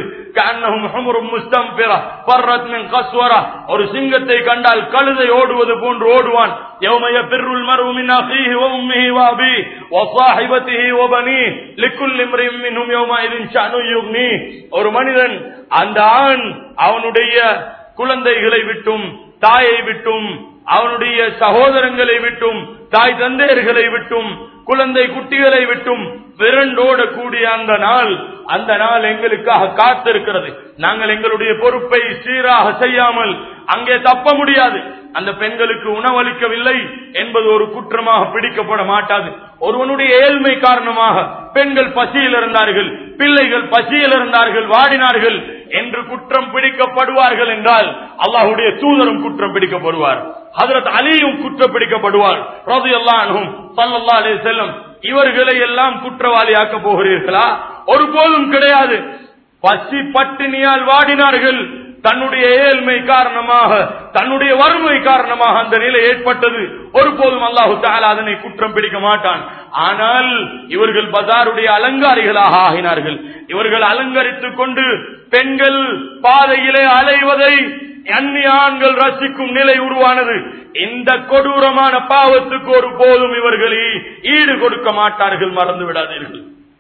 A: ஒரு சிங்கத்தை கண்டால் கழுதை ஓடுவது போன்று ஓடுவான் யௌமய பிர்ருல் மருமின் அஹீஹி வ உம்மிஹி வ அபீஹி வ ஸாஹிபத்திஹி வ பனீஹி லிக்குல் இம்ரின் மின்ஹும் யௌமஇதின் ஷஅனு யுக்னி ஒரு மனிதன் அந்த ஆண் அவனுடைய குழந்தைகளை விட்டும் தாயை விட்டும் அவனுடைய சகோதரங்களை விட்டும் தாய் தந்தையர்களை விட்டும் குழந்தை குட்டிகளை விட்டும் விரண்டோடக்கூடிய அந்த நாள் அந்த நாள் எங்களுக்காக காத்திருக்கிறது நாங்கள் எங்களுடைய பொறுப்பை சீராக செய்யாமல் அங்கே தப்ப முடியாது அந்த பெண்களுக்கு உணவளிக்கவில்லை என்பது ஒரு குற்றமாக பிடிக்கப்பட மாட்டாது ஒருவனுடைய ஏழ்மை காரணமாக பெண்கள் பசியில் இருந்தார்கள் பிள்ளைகள் பசியில் இருந்தார்கள் வாடினார்கள் என்று குற்றம் பிடிக்கப்படுவார்கள் என்றால் அல்லாஹுடைய தூதரும் குற்றம் பிடிக்கப்படுவார் ஹதரத் அலியும் குற்றம் பிடிக்கப்படுவார் ரது அல்லாஹும் சல்லல்லா அலே செல்லம் இவர்களை எல்லாம் குற்றவாளியாக்க போகிறீர்களா ஒருபோதும் கிடையாது பசி பட்டினியால் வாடினார்கள் தன்னுடைய ஏழ்மை காரணமாக தன்னுடைய வறுமை காரணமாக அந்த நிலை ஏற்பட்டது ஒருபோதும் அல்லாஹு தாலா அதனை குற்றம் பிடிக்க மாட்டான் ஆனால் இவர்கள் பஜாருடைய அலங்காரிகளாக ஆகினார்கள் இவர்கள் அலங்கரித்துக் கொண்டு பெண்கள் பாதையிலே அலைவதை அந்நிய ஆண்கள் ரசிக்கும் நிலை உருவானது இந்த கொடூரமான பாவத்துக்கு ஒரு போதும் இவர்கள் ஈடு கொடுக்க மாட்டார்கள் மறந்து விடாதீர்கள்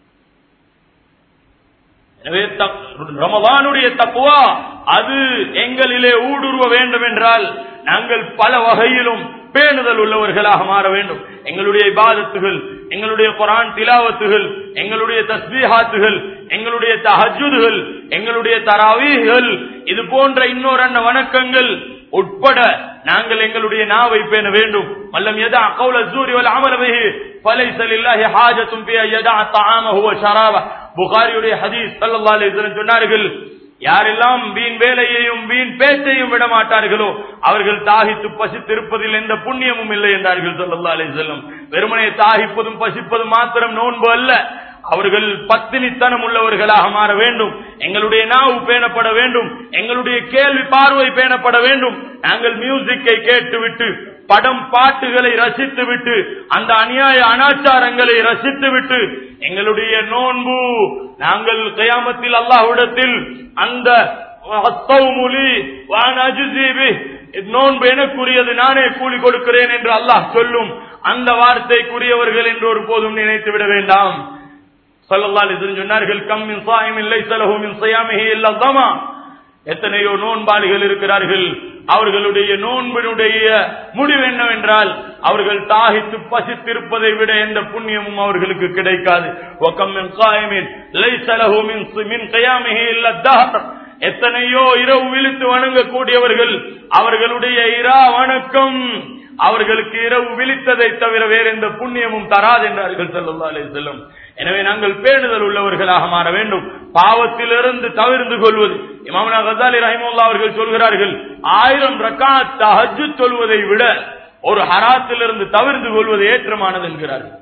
A: எனவே ரமதானுடைய தக்குவா அது எங்களிலே ஊடுருவ வேண்டும் என்றால் நாங்கள் பல வகையிலும் பேணுதல் உள்ளவர்களாக மாற வேண்டும் எங்களுடைய இபாதத்துகள் எங்களுடைய குரான் திலாவத்துகள் எங்களுடைய தஸ்பீஹாத்துகள் எங்களுடைய தஹஜுதுகள் எங்களுடைய தராவீகள் இது போன்ற இன்னொரு அண்ண வணக்கங்கள் உட்பட நாங்கள் எங்களுடைய நாவை பேண வேண்டும் மல்லம் எதா கௌல சூரி வல் அமலவைஹி فليس لله حاجة في أن يدع طعامه وشرابه புகாரியுடைய ஹதீஸ் ஸல்லல்லாஹு அலைஹி வஸல்லம் சொன்னார்கள் யாரெல்லாம் வீண் வேலையையும் வீண் பேச்சையும் விட மாட்டார்களோ அவர்கள் தாகித்து பசித்திருப்பதில் எந்த புண்ணியமும் இல்லை என்றார்கள் ஸல்லல்லாஹு அலைஹி வஸல்லம் வெறுமனே தாகிப்பதும் பசிப்பதும் மாத்திரம் நோன்பு அல்ல அவர்கள் பத்தினித்தனம் உள்ளவர்களாக மாற வேண்டும் எங்களுடைய நாவு பேணப்பட வேண்டும் எங்களுடைய கேள்வி பார்வை பேணப்பட வேண்டும் நாங்கள் மியூசிக்கை கேட்டுவிட்டு படம் பாட்டுகளை ரசித்து விட்டு அந்த அநியாய அனாச்சாரங்களை ரசித்து விட்டு எங்களுடைய நோன்பு நாங்கள் கயாமத்தில் அல்லாஹ்விடத்தில் அந்த அத்தௌமுலி வான் அஜுசீபி நோன்பு எனக்குரியது நானே கூலி கொடுக்கிறேன் என்று அல்லாஹ் சொல்லும் அந்த வார்த்தைக்குரியவர்கள் என்று ஒரு போதும் நினைத்து விட வேண்டாம் சொல்லல்லால் சொன்னார்கள் கம்மின் சாயம் இல்லை சலஹுமின் சயாமிகி இல்லமா எத்தனையோ நோன்பாளிகள் இருக்கிறார்கள் அவர்களுடைய நோன்பினுடைய முடிவு என்னவென்றால் அவர்கள் தாகித்து பசித்திருப்பதை விட எந்த புண்ணியமும் அவர்களுக்கு கிடைக்காது ஒக்கம்மின் சாயமின் லைசலஹுமின் மின் கயாமிகி இல்ல எத்தனையோ இரவு விழித்து வணங்கக்கூடியவர்கள் அவர்களுடைய இரா வணக்கம் அவர்களுக்கு இரவு விழித்ததை தவிர வேற எந்த புண்ணியமும் தராது என்றார்கள் செல்லல்லா அலே செல்லும் எனவே நாங்கள் பேணுதல் உள்ளவர்களாக மாற வேண்டும் பாவத்திலிருந்து தவிர்ந்து கொள்வது இமாமனா கசாலி ரஹிமுல்லா அவர்கள் சொல்கிறார்கள் ஆயிரம் ரக்காத் தஹஜ்ஜு சொல்வதை விட ஒரு ஹராத்திலிருந்து தவிர்ந்து கொள்வது ஏற்றமானது என்கிறார்கள்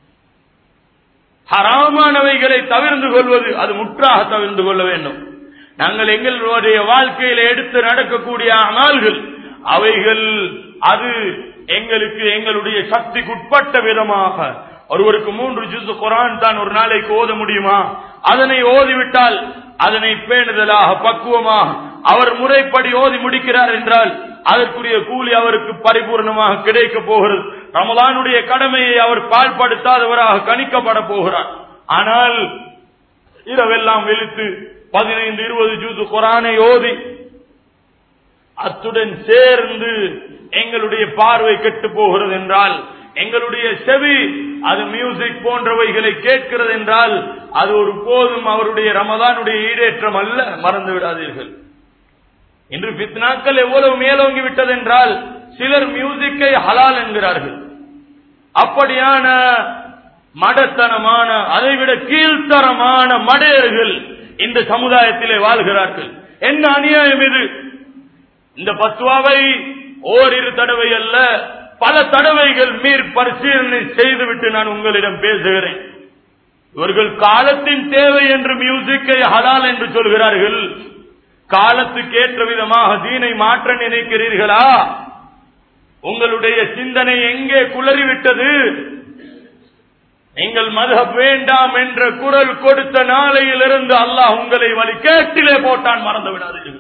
A: ஹராமானவைகளை தவிர்ந்து கொள்வது அது முற்றாக தவிர்ந்து கொள்ள வேண்டும் நாங்கள் எங்களுடைய வாழ்க்கையில எடுத்து நடக்கக்கூடிய அமல்கள் அவைகள் அது எங்களுக்கு எங்களுடைய சக்திக்குட்பட்ட விதமாக ஒருவருக்கு மூன்று ஜுசு குரான் தான் ஒரு நாளைக்கு ஓத முடியுமா அதனை ஓதிவிட்டால் அதனை பேணுதலாக பக்குவமாக அவர் முறைப்படி ஓதி முடிக்கிறார் என்றால் அதற்குரிய கூலி அவருக்கு பரிபூர்ணமாக கிடைக்க போகிறது ரமலானுடைய கடமையை அவர் பால்படுத்தாதவராக கணிக்கப்பட போகிறார் ஆனால் இரவெல்லாம் வெளுத்து பதினைந்து இருபது ஜூசு குரானை ஓதி அத்துடன் சேர்ந்து எங்களுடைய பார்வை கெட்டு போகிறது என்றால் எங்களுடைய செவி அது மியூசிக் போன்றவைகளை கேட்கிறது என்றால் அது ஒரு போதும் அவருடைய ரமதானுடைய ஈடேற்றம் அல்ல மறந்து விடாதீர்கள் இன்று பித்னாக்கள் எவ்வளவு மேலோங்கி விட்டது என்றால் சிலர் மியூசிக்கை ஹலால் என்கிறார்கள் அப்படியான மடத்தனமான அதைவிட கீழ்த்தரமான மடையர்கள் இந்த சமுதாயத்திலே வாழ்கிறார்கள் என்ன அநியாயம் இது இந்த பத்துவாவை ஓரிரு தடவை அல்ல பல தடவைகள் மீர் பரிசீலனை செய்துவிட்டு நான் உங்களிடம் பேசுகிறேன் இவர்கள் காலத்தின் தேவை என்று மியூசிக்கை ஹலால் என்று சொல்கிறார்கள் காலத்துக்கு ஏற்ற விதமாக தீனை மாற்ற நினைக்கிறீர்களா உங்களுடைய சிந்தனை எங்கே குளறிவிட்டது நீங்கள் மதம் வேண்டாம் என்ற குரல் கொடுத்த நாளையிலிருந்து அல்லாஹ் உங்களை வழி கேட்டிலே போட்டான் மறந்து விடாதீர்கள்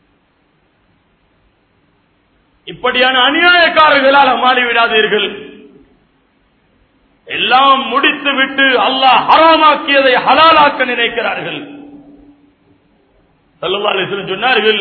A: இப்படியான அநியாயக்காரர்களால் மாறிவிடாதீர்கள் எல்லாம் முடித்து விட்டு அல்லாஹ் ஹராமாக்கியதை ஹலாலாக்க நினைக்கிறார்கள் சொன்னார்கள்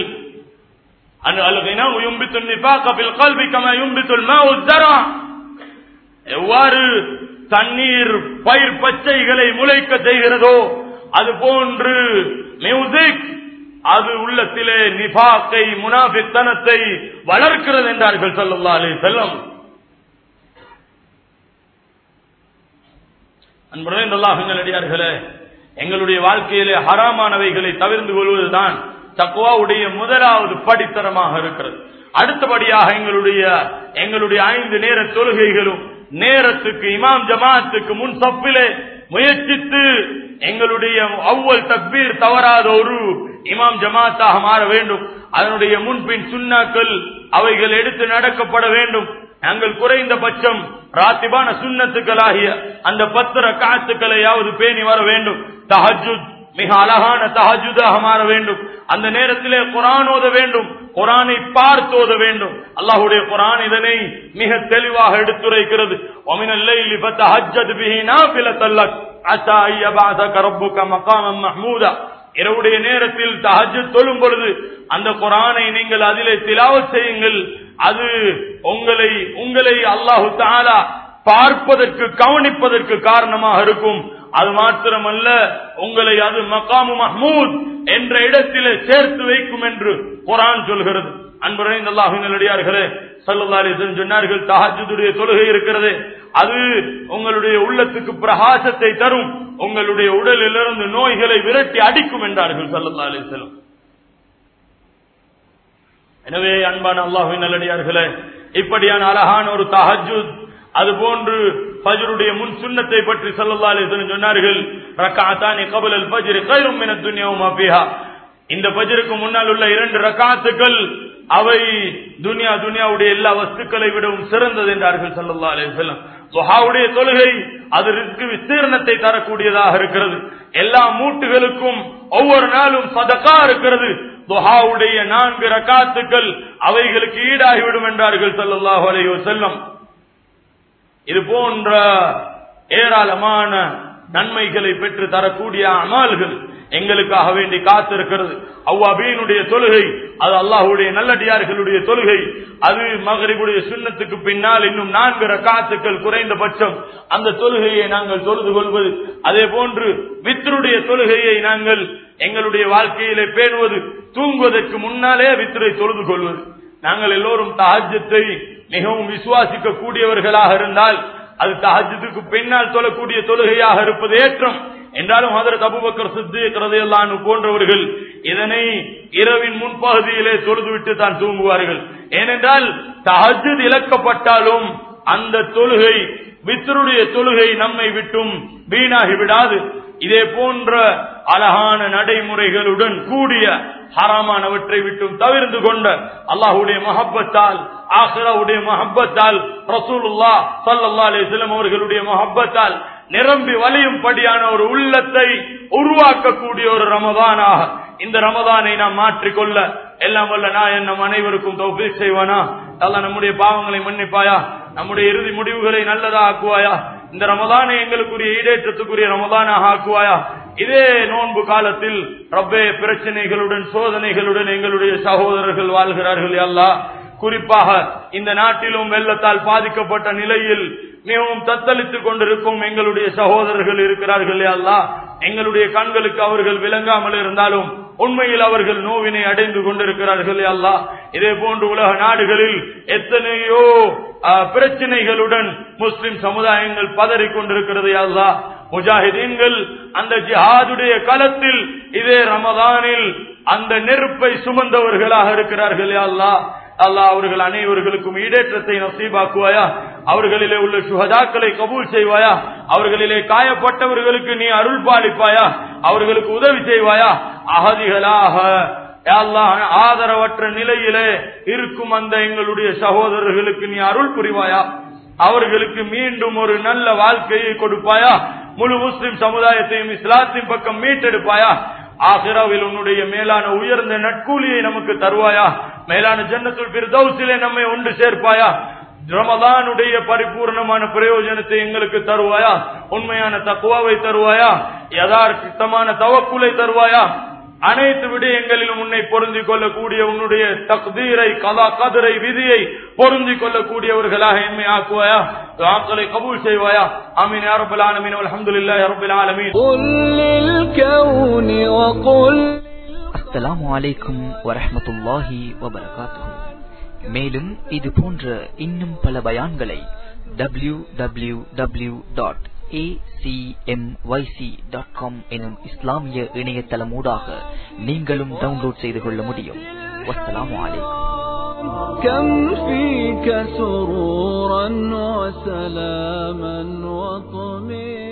A: எவ்வாறு தண்ணீர் பயிர் பச்சைகளை முளைக்க செய்கிறதோ அது போன்று மியூசிக் அது உள்ளத்திலே நிபாக்கை முனாபித்தனத்தை வளர்க்கிறது என்றார்கள் சல்லா அலி செல்லம் அன்புடைய எங்களுடைய வாழ்க்கையிலே ஹராமானவைகளை தவிர்ந்து கொள்வதுதான் தக்குவாவுடைய முதலாவது படித்தரமாக இருக்கிறது அடுத்தபடியாக எங்களுடைய எங்களுடைய ஐந்து நேர தொழுகைகளும் நேரத்துக்கு இமாம் ஜமாத்துக்கு முன் சப்பிலே முயற்சித்து எங்களுடைய அவ்வல் தக்பீர் தவறாத ஒரு இமாம் ஜமாத்தாக மாற வேண்டும் அதனுடைய முன்பின் சுண்ணாக்கள் அவைகள் எடுத்து நடக்கப்பட வேண்டும் நாங்கள் குறைந்தபட்சம் ராத்திபான சுண்ணத்துக்களாகிய அந்த பத்திர காத்துக்களையாவது பேணி வர வேண்டும் தஹஜுத் மிக அழகான தஹஜுதாக மாற வேண்டும் அந்த நேரத்திலே குரான் ஓத வேண்டும் குரானை பார்த்து ஓத வேண்டும் அல்லாஹுடைய குரான் இதனை மிக தெளிவாக எடுத்துரைக்கிறது ஒமினல்லைலி ஃபத்தஹஜ்ஜத் பிஹி நாஃபிலத்தல் லக் அஸா அய்யபஅஸக ரப்புக மகாமம் மஹ்மூதா இரவுடைய நேரத்தில் தஹஜ்ஜத் தொழும் பொழுது அந்த குரானை நீங்கள் அதிலே திலாவத் செய்யுங்கள் அது உங்களை உங்களை அல்லாஹு தாலா பார்ப்பதற்கு கவனிப்பதற்கு காரணமாக இருக்கும் அது மாத்திரமல்ல உங்களை அது மகாமு மஹ்மூத் என்ற இடத்திலே சேர்த்து வைக்கும் என்று குரான் சொல்கிறது அன்புரை அல்லாஹின் நல்லடியார்களே சல்லல்லாஹு சொன்னார்கள் தஹஜுடைய தொழுகை இருக்கிறது அது உங்களுடைய உள்ளத்துக்கு பிரகாசத்தை தரும் உங்களுடைய உடலிலிருந்து நோய்களை விரட்டி அடிக்கும் என்றார்கள் சல்லல்லா அலிஸ்லம் எனவே அன்பான அல்லாஹின் நல்லடியார்களே இப்படியான அழகான ஒரு தஹஜுத் அது போன்று ஃபஜ்ருடைய முன் சுன்னத்தை பற்றி ஸல்லல்லாஹு அலைஹி வஸல்லம் சொன்னார்கள் ரக்அத்தானி கபல அல் ஃபஜ்ர் கைரும் மின துன்யா வமா ஃபீஹா இந்த ஃபஜ்ருக்கு முன்னால் உள்ள இரண்டு ரக்காத்துக்கள் அவை துனியா துனியாவுடைய எல்லா வஸ்துக்களை விடவும் சிறந்தது என்றார்கள் ஸல்லல்லாஹு அலைஹி வஸல்லம் துஹாவுடைய தொழுகை அது ரிஸ்க் விஸ்தீர்ணத்தை தரக்கூடியதாக இருக்கிறது எல்லா மூட்டுகளுக்கும் ஒவ்வொரு நாளும் சதகா இருக்கிறது துஹாவுடைய நான்கு ரக்காத்துக்கள் அவைகளுக்கு ஈடாகிவிடும் என்றார்கள் ஸல்லல்லாஹு அலைஹி வஸல்லம் இது போன்ற ஏராளமான நன்மைகளை பெற்று தரக்கூடிய அமால்கள் எங்களுக்காக வேண்டி காத்திருக்கிறது அவ்வாபீனுடைய தொழுகை அது அல்லாஹுடைய நல்லடியார்களுடைய தொழுகை அது மகரிபுடைய சுண்ணத்துக்கு பின்னால் இன்னும் நான்கு ரக்காத்துக்கள் குறைந்தபட்சம் அந்த தொழுகையை நாங்கள் தொழுது கொள்வது அதே போன்று வித்ருடைய தொழுகையை நாங்கள் எங்களுடைய வாழ்க்கையிலே பேணுவது தூங்குவதற்கு முன்னாலே வித்ரை தொழுது கொள்வது நாங்கள் எல்லோரும் தஹஜத்தை மிகவும் விசுவாசிக்க கூடியவர்களாக இருந்தால் அது தஹஜத்துக்கு பின்னால் தொழக்கூடிய தொழுகையாக இருப்பது ஏற்றம் என்றாலும் ஹதரத் அபுபக்கர் சித்திக் ரதையல்லான்னு போன்றவர்கள் இதனை இரவின் முன்பகுதியிலே தொழுதுவிட்டு தான் தூங்குவார்கள் ஏனென்றால் தஹஜத் இழக்கப்பட்டாலும் அந்த தொழுகை வித்தருடைய தொழுகை நம்மை விட்டும் வீணாகி விடாது இதே போன்ற அழகான நடைமுறைகளுடன் கூடிய ஹராமானவற்றை விட்டும் தவிர்ந்து கொண்ட அல்லாஹுடைய மஹப்பத்தால் ஆஹ்ராவுடைய மஹப்பத்தால் ரசூலுல்லா சல்லல்லா அலிஸ்லம் அவர்களுடைய மஹப்பத்தால் நிரம்பி வலியும்படியான ஒரு உள்ளத்தை உருவாக்கக்கூடிய ஒரு ரமதானாக இந்த ரமதானை நாம் மாற்றிக்கொள்ள எல்லாம் வல்ல நான் நம் அனைவருக்கும் தௌஃபீக் செய்வானா அல்ல நம்முடைய பாவங்களை மன்னிப்பாயா நம்முடைய இறுதி முடிவுகளை நல்லதா ஆக்குவாயா இந்த ரமதானை எங்களுக்குரிய ஈடேற்றத்துக்குரிய ரமதானாக ஆக்குவாயா இதே நோன்பு காலத்தில் ரப்பே பிரச்சனைகளுடன் சோதனைகளுடன் எங்களுடைய சகோதரர்கள் வாழ்கிறார்கள் அல்லா குறிப்பாக இந்த நாட்டிலும் வெள்ளத்தால் பாதிக்கப்பட்ட நிலையில் மிகவும் தத்தளித்துக் கொண்டிருக்கும் எங்களுடைய சகோதரர்கள் இருக்கிறார்கள் அல்லா எங்களுடைய கண்களுக்கு அவர்கள் விளங்காமல் இருந்தாலும் உண்மையில் அவர்கள் நோவினை அடைந்து கொண்டிருக்கிறார்கள் அல்லா இதே போன்று உலக நாடுகளில் எத்தனையோ பிரச்சனைகளுடன் முஸ்லிம் சமுதாயங்கள் பதறிக் கொண்டிருக்கிறது அல்லா முஜாஹிதீன்கள் அந்த ஜிஹாதுடைய களத்தில் இதே ரமதானில் அந்த நெருப்பை சுமந்தவர்களாக இருக்கிறார்கள் அல்லா அல்லாஹ் அவர்கள் அனைவர்களுக்கும் ஈடேற்றத்தை நசீபாக்குவாயா அவர்களிலே உள்ள சுகதாக்களை கபூல் செய்வாயா அவர்களிலே காயப்பட்டவர்களுக்கு நீ அருள் பாலிப்பாயா அவர்களுக்கு உதவி செய்வாயா அகதிகளாக ஆதரவற்ற நிலையிலே இருக்கும் அந்த எங்களுடைய சகோதரர்களுக்கு நீ அருள் புரிவாயா அவர்களுக்கு மீண்டும் ஒரு நல்ல வாழ்க்கையை கொடுப்பாயா முழு முஸ்லிம் சமுதாயத்தையும் இஸ்லாத்தின் பக்கம் மீட்டெடுப்பாயா ஆசிராவில் உன்னுடைய மேலான உயர்ந்த நட்கூலியை நமக்கு தருவாயா மேலான ஜன்னத்துள் பிரதௌசிலே நம்மை ஒன்று சேர்ப்பாயா ரமதானுடைய பரிபூர்ணமான பிரயோஜனத்தை எங்களுக்கு தருவாயா உண்மையான தக்குவாவை தருவாயா யதார்த்தமான தவக்குலை தருவாயா அனைத்து விடயங்களிலும் உன்னை பொருந்திக் கொள்ளக்கூடிய உன்னுடைய தக்தீரை கதா கதிரை விதியை பொருந்திக் கொள்ளக்கூடியவர்களாக எம்மை ஆக்குவாயா துஆக்களை கபூல் செய்வாயா ஆமீன் யா ரப்பல் ஆலமீன் வல்ஹம்துலில்லாஹி ரப்பில் ஆலமீன்
B: قل للكون وقل
C: அஸ்ஸலாமு அலைக்கும் வரஹ்மத்துல்லாஹி வபரகாத்துஹு மேலும் இது போன்ற இன்னும் பல பயான்களை டபிள்யூ டபிள்யூ டபிள்யூ டாட் எனும் இஸ்லாமிய இணையதளமூடாக நீங்களும் டவுன்லோட் செய்து கொள்ள முடியும் வஸ்ஸலாமு அலைக்கும்
B: كم فيك سرورا وسلاما وطمئنا